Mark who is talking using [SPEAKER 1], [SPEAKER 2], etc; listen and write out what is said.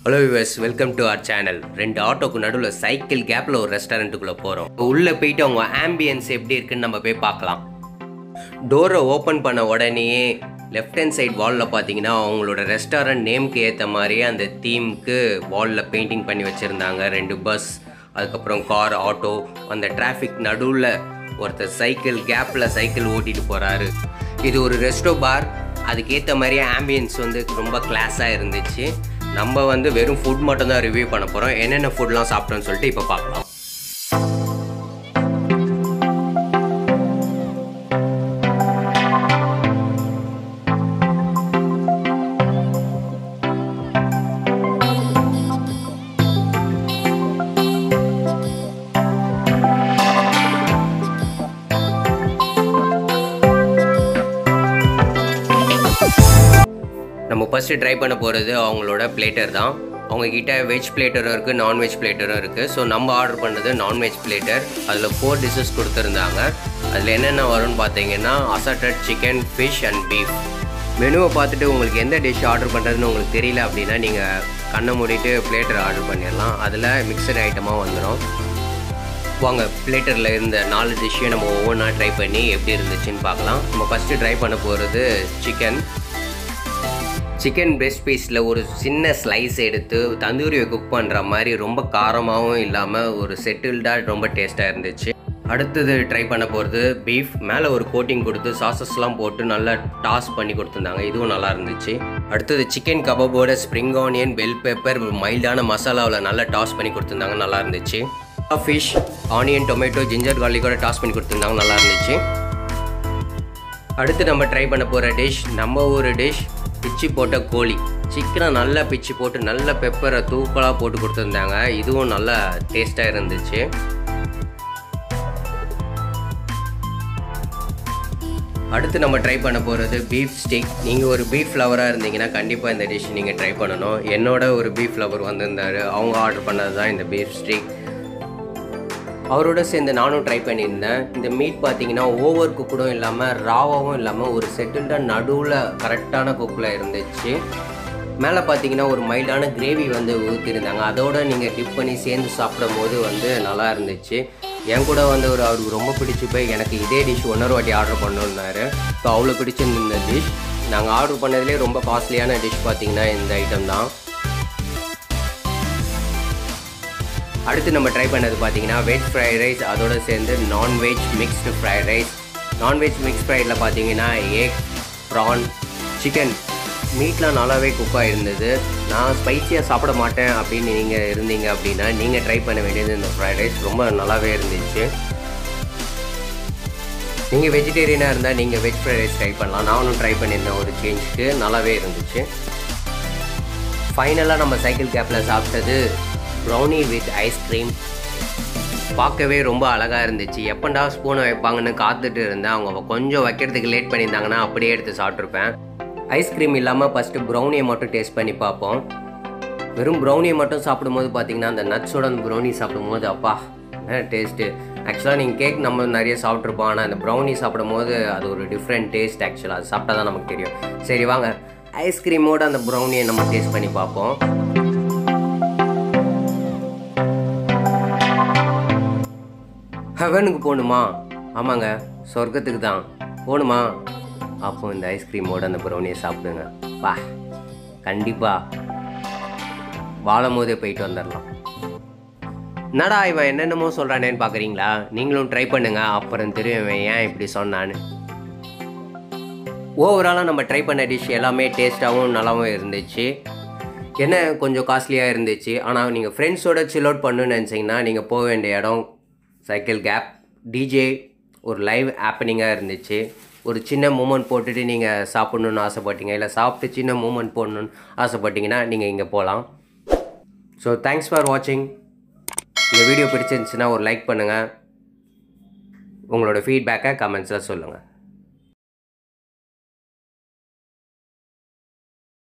[SPEAKER 1] hello us welcome to our channel ரெண்டு ஆட்டோக்கு நடுவில் சைக்கிள் கேப்பில் ஒரு ரெஸ்டாரண்ட்டுக்குள்ளே போகிறோம் உள்ளே போயிட்டு அவங்க ஆம்பியன்ஸ் எப்படி இருக்குன்னு நம்ம போய் பார்க்கலாம் டோரை ஓப்பன் பண்ண உடனேயே லெஃப்ட் ஹேண்ட் சைடு வாலில் பார்த்தீங்கன்னா அவங்களோட ரெஸ்டாரண்ட் நேம்க்கு ஏற்ற மாதிரியே அந்த தீம்க்கு வாலில் பெயிண்டிங் பண்ணி வச்சுருந்தாங்க ரெண்டு பஸ் அதுக்கப்புறம் கார் ஆட்டோ அந்த டிராஃபிக் நடுவில் ஒருத்தர் சைக்கிள் கேப்பில் சைக்கிள் ஓட்டிட்டு போகிறாரு இது ஒரு ரெஸ்டோ பார் அதுக்கேற்ற மாதிரியே ஆம்பியன்ஸ் வந்து ரொம்ப கிளாஸாக இருந்துச்சு நம்ம வந்து வெறும் ஃபுட் மட்டும் தான் ரிவ்யூ பண்ண போகிறோம் என்னென்ன ஃபுட்லாம் சாப்பிட்டோம்னு சொல்லிட்டு இப்போ பார்க்கலாம் நம்ம ஃபஸ்ட்டு ட்ரை பண்ண போகிறது அவங்களோட பிளேட்டர் தான் அவங்கக்கிட்ட வெஜ் பிளேட்டரும் இருக்குது நான்வெஜ் பிளேட்டரும் இருக்குது ஸோ நம்ம ஆர்டர் பண்ணது நான்வெஜ் பிளேட்டர் அதில் ஃபோர் டிஷ்ஷஸ் கொடுத்துருந்தாங்க அதில் என்னென்ன வரும்னு பார்த்தீங்கன்னா assorted chicken fish and beef மெனுவை பார்த்துட்டு உங்களுக்கு எந்த டிஷ் ஆர்டர் பண்ணுறதுன்னு உங்களுக்கு தெரியல அப்படின்னா நீங்கள் கண்ணை மூடிட்டு பிளேட்டர் ஆர்டர் பண்ணிடலாம் அதில் மிக்சட் ஐட்டமாக வந்துடும் வாங்க பிளேட்டரில் இருந்த நாலு டிஷ்ஷையும் நம்ம ஒவ்வொன்றா ட்ரை பண்ணி எப்படி இருந்துச்சுன்னு பார்க்கலாம் நம்ம ஃபஸ்ட்டு ட்ரை பண்ண போகிறது சிக்கன் சிக்கன் பிரெஸ்ட் பீஸில் ஒரு சின்ன ஸ்லைஸ் எடுத்து தந்தூரியை குக் பண்ணுற மாதிரி ரொம்ப காரமாகவும் இல்லாமல் ஒரு செட்டில்டாக ரொம்ப டேஸ்ட்டாக இருந்துச்சு அடுத்தது ட்ரை பண்ண போகிறது பீஃப் மேலே ஒரு கோட்டிங் கொடுத்து சாசஸ்லாம் போட்டு நல்லா டாஸ் பண்ணி கொடுத்துருந்தாங்க இதுவும் நல்லா இருந்துச்சு அடுத்தது சிக்கன் கபாபோட ஸ்ப்ரிங் ஆனியன் பெல் பெப்பர் மைல்டான மசாலாவில் நல்லா டாஸ் பண்ணி கொடுத்துருந்தாங்க நல்லா இருந்துச்சு ஃபிஷ் ஆனியன் டொமேட்டோ ஜிஞ்சர் கார்லிக்கோட டாஸ் பண்ணி கொடுத்துருந்தாங்க நல்லா இருந்துச்சு அடுத்து நம்ம ட்ரை பண்ண போகிற டிஷ் நம்ம ஒரு டிஷ் பிச்சு போட்ட கோழி சிக்கனை நல்லா பிச்சு போட்டு நல்ல பெப்பரை தூக்கலாக போட்டு கொடுத்துருந்தாங்க இதுவும் நல்லா டேஸ்ட்டாக இருந்துச்சு அடுத்து நம்ம ட்ரை பண்ண போகிறது பீஃப் ஸ்டிக் நீங்கள் ஒரு பீஃப் ஃப்ளவராக இருந்தீங்கன்னா கண்டிப்பாக இந்த டிஷ் நீங்கள் ட்ரை பண்ணணும் என்னோட ஒரு பீஃப் ஃப்ளவர் வந்திருந்தார் அவங்க ஆர்டர் பண்ணது தான் இந்த பீஃப் ஸ்டிக் அவரோட சேர்ந்து நானும் ட்ரை பண்ணியிருந்தேன் இந்த மீட் பார்த்தீங்கன்னா ஓவர் குக்கூடும் இல்லாமல் ராவாகவும் இல்லாமல் ஒரு செட்டில்டாக நடுவில் கரெக்டான குக்கில் இருந்துச்சு மேலே பார்த்தீங்கன்னா ஒரு மைல்டான கிரேவி வந்து ஊற்றிருந்தாங்க அதோட நீங்கள் டிப் பண்ணி சேர்ந்து சாப்பிடும் போது வந்து நல்லா இருந்துச்சு என் கூட வந்து ஒரு அவருக்கு ரொம்ப பிடிச்சி போய் எனக்கு இதே டிஷ் ஒன்றரை வாட்டி ஆர்டர் பண்ணணுன்னாரு ஸோ அவ்வளோ பிடிச்சிருந்த இந்த டிஷ் நாங்கள் ஆர்டர் பண்ணதுலேயே ரொம்ப காஸ்ட்லியான டிஷ் பார்த்தீங்கன்னா இந்த ஐட்டம் தான் அடுத்து நம்ம ட்ரை பண்ணது பார்த்தீங்கன்னா வெஜ் ஃப்ரைட் ரைஸ் அதோடு சேர்ந்து non veg mixed fried rice non veg mix ஃப்ரைடில் பார்த்தீங்கன்னா எக் ப்ரான் சிக்கன் மீட்லாம் நல்லாவே குக்காக இருந்தது நான் ஸ்பைஸியாக சாப்பிட மாட்டேன் அப்படின்னு நீங்கள் இருந்தீங்க அப்படின்னா நீங்கள் ட்ரை பண்ண வேண்டியது இந்த ஃப்ரைட் ரைஸ் ரொம்ப நல்லாவே இருந்துச்சு நீங்கள் வெஜிடேரியனாக இருந்தால் நீங்கள் வெஜ் ஃப்ரைட் ரைஸ் ட்ரை பண்ணலாம் நானும் ட்ரை பண்ணியிருந்தேன் ஒரு சேஞ்சுக்கு நல்லாவே இருந்துச்சு ஃபைனலாக நம்ம சைக்கிள் கேப்பில் சாப்பிட்டது ப்ரௌனி வித் ஐஸ்கிரீம் பார்க்கவே ரொம்ப அழகாக இருந்துச்சு எப்பண்டா ஸ்பூனை வைப்பாங்கன்னு காத்துட்டு இருந்தேன் அவங்க கொஞ்சம் வைக்கிறதுக்கு லேட் பண்ணியிருந்தாங்கன்னா அப்படியே எடுத்து சாப்பிட்ருப்பேன் ஐஸ்கிரீம் இல்லாமல் ஃபஸ்ட்டு ப்ரௌனியை மட்டும் டேஸ்ட் பண்ணி பார்ப்போம் வெறும் ப்ரௌனியை மட்டும் சாப்பிடும்போது பார்த்தீங்கன்னா அந்த நட்ஸோட அந்த ப்ரௌனி சாப்பிடும்போது அப்பா டேஸ்ட்டு ஆக்சுவலாக நீங்கள் கேக் நம்ம நிறைய சாப்பிட்ருப்போம் ஆனால் அந்த ப்ரௌனி சாப்பிடும்போது அது ஒரு டிஃப்ரெண்ட் டேஸ்ட் ஆக்சுவலாக அது சாப்பிட்டா தான் நமக்கு தெரியும் சரி வாங்க ஐஸ்கிரீமோட அந்த ப்ரௌனியை நம்ம டேஸ்ட் பண்ணி பார்ப்போம் ஹெவனுக்கு போகணுமா ஆமாங்க சொர்க்கத்துக்கு தான் போகணுமா அப்போ இந்த ஐஸ்கிரீமோட அந்த ப்ரௌனியை சாப்பிடுங்க வா கண்டிப்பாக வாழும் போதே போயிட்டு வந்துடலாம் என்னடா இவன் என்னென்னமோ சொல்கிறானேன்னு பார்க்குறீங்களா நீங்களும் ட்ரை பண்ணுங்க அப்புறம் தெரியும் இவன் ஏன் இப்படி சொன்னான்னு ஓவராலாக நம்ம ட்ரை பண்ண டிஷ் எல்லாமே டேஸ்ட்டாகவும் நல்லாவும் இருந்துச்சு என்ன கொஞ்சம் காஸ்ட்லியாக இருந்துச்சு ஆனால் நீங்கள் ஃப்ரெண்ட்ஸோட சில் அவுட் பண்ணணும்னு நினச்சிங்கன்னா நீங்கள் போக வேண்டிய இடம் சைக்கிள் கேப் டிஜே ஒரு லைவ் ஆப்பனிங்காக இருந்துச்சு ஒரு சின்ன மூமெண்ட் போட்டுட்டு நீங்கள் சாப்பிட்ணுன்னு ஆசைப்பட்டீங்க இல்லை சாப்பிட்டு சின்ன மூமெண்ட் போடணுன்னு ஆசைப்பட்டீங்கன்னா நீங்கள் இங்கே போகலாம் ஸோ தேங்க்ஸ் ஃபார் வாட்சிங் இந்த வீடியோ பிடிச்சிருந்துச்சுன்னா ஒரு லைக் பண்ணுங்கள் உங்களோட ஃபீட்பேக்கை கமெண்ட்ஸில் சொல்லுங்கள்